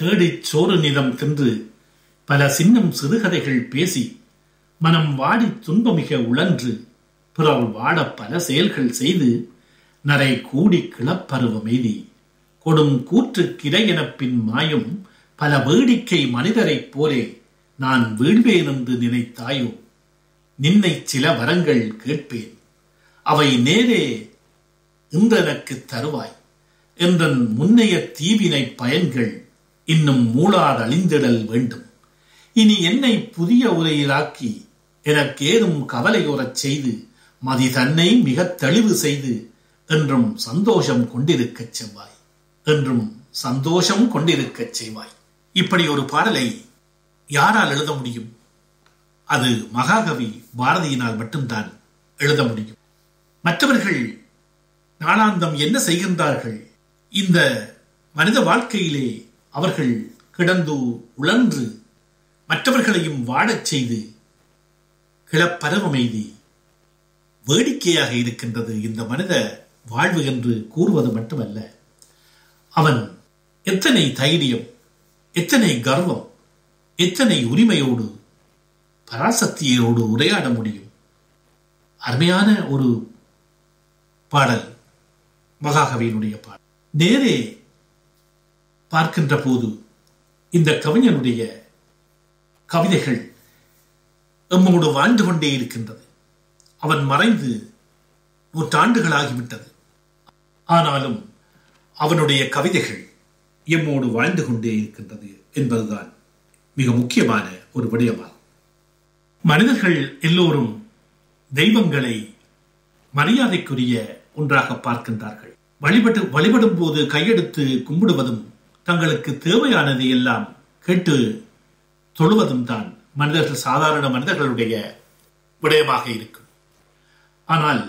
தேடிச் சோறு நிதம் தின்று பல சின்னம் சிறுகதைகள் பேசி மனம் வாடித் துன்பமிக உழன்று பிறர் வாடப் பல செயல்கள் செய்து நரை கூடி கிளப்பருவம் எய்தி கொடும் கூற்றுக்கிரை எனப் பின் மாயும் பல வேடிக்கை மனிதரைப் போலே நான் வீழ்வேன் என்று நினைத்தாயோ நின்னை சில வரங்கள் கேட்பேன் அவை நேரே இன்றெனக்கு தருவாய் என்றன் முன்னைய தீவினை பயன்கள் இன்னும் மூளார் அழிந்திடல் வேண்டும் இனி என்னை புதிய உரையிலாக்கி எனக்கேதும் கவலையுறச் செய்து மதி தன்னை மிகத் தெளிவு செய்து என்றும் சந்தோஷம் கொண்டிருக்கச் செவ்வாய் என்றும் சந்தோஷம் கொண்டிருக்கச் செய்வாய் இப்படி ஒரு பாடலை யாரால் எழுத முடியும் அது மகாகவி பாரதியினால் மட்டும்தான் எழுத முடியும் மற்றவர்கள் நாளாந்தம் என்ன செய்கின்றார்கள் இந்த மனித வாழ்க்கையிலே அவர்கள் கிடந்து உழன்று மற்றவர்களையும் வாழச் செய்து கிளப்பரவமெய்தி வேடிக்கையாக இருக்கின்றது இந்த மனித வாழ்வு என்று கூறுவது மட்டுமல்ல அவன் எத்தனை தைரியம் எத்தனை கர்வம் எத்தனை உரிமையோடு பராசக்தியோடு உரையாட முடியும் அருமையான ஒரு பாடல் மகாகவியினுடைய பாடல் நேரே பார்க்கின்ற போது இந்த கவிஞனுடைய கவிதைகள் எம்மோடு வாழ்ந்து கொண்டே இருக்கின்றது அவன் மறைந்து நூற்றாண்டுகளாகிவிட்டது ஆனாலும் அவனுடைய கவிதைகள் எம்மோடு வாழ்ந்து கொண்டே இருக்கின்றது என்பதுதான் மிக முக்கியமான ஒரு விடயமாகும் மனிதர்கள் எல்லோரும் தெய்வங்களை மரியாதைக்குரிய ஒன்றாக பார்க்கின்றார்கள் வழிபட்டு வழிபடும் போது கையெடுத்து கும்பிடுவதும் தங்களுக்கு தேவையானதை எல்லாம் கேட்டு தொழுவதும் தான் மனிதர்கள் சாதாரண மனிதர்களுடைய விடயமாக இருக்கும் ஆனால்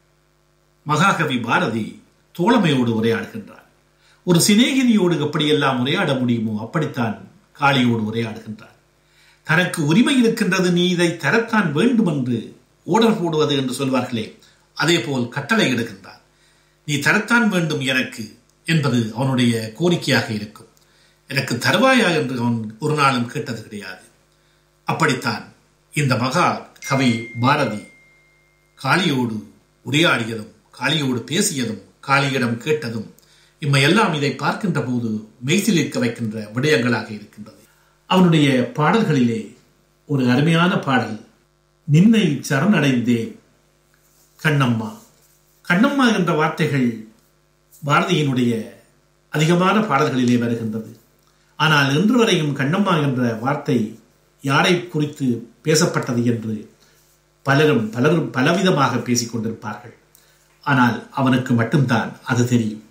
மகாகவி பாரதி தோழமையோடு உரையாடுகின்றார் ஒரு சிநேகிதியோடு எப்படியெல்லாம் உரையாட முடியுமோ அப்படித்தான் காளியோடு உரையாடுகின்றார் தனக்கு உரிமை இருக்கின்றது நீ இதை தரத்தான் வேண்டும் என்று ஓடர் போடுவது என்று சொல்வார்களே அதே போல் கட்டளை இடுகின்றார் நீ தரத்தான் வேண்டும் எனக்கு என்பது அவனுடைய கோரிக்கையாக இருக்கும் எனக்கு தருவாயா என்று அவன் ஒரு நாளும் கேட்டது கிடையாது அப்படித்தான் இந்த மகா கவி பாரதி காளியோடு உரையாடியதும் காளியோடு பேசியதும் காளியிடம் கேட்டதும் இம்மையெல்லாம் இதை பார்க்கின்ற போது மெய்சிலிருக்க வைக்கின்ற விடயங்களாக இருக்கின்றது அவனுடைய பாடல்களிலே ஒரு அருமையான பாடல் நின்னை சரணடைந்தேன் கண்ணம்மா கண்ணம்மா என்ற வார்த்தைகள் பாரதியினுடைய அதிகமான பாடல்களிலே வருகின்றது ஆனால் இன்று வரையும் கண்ணம்மா என்ற வார்த்தை யாரை குறித்து பேசப்பட்டது என்று பலரும் பலரும் பலவிதமாக பேசிக் கொண்டிருப்பார்கள் ஆனால் அவனுக்கு மட்டும்தான் அது தெரியும்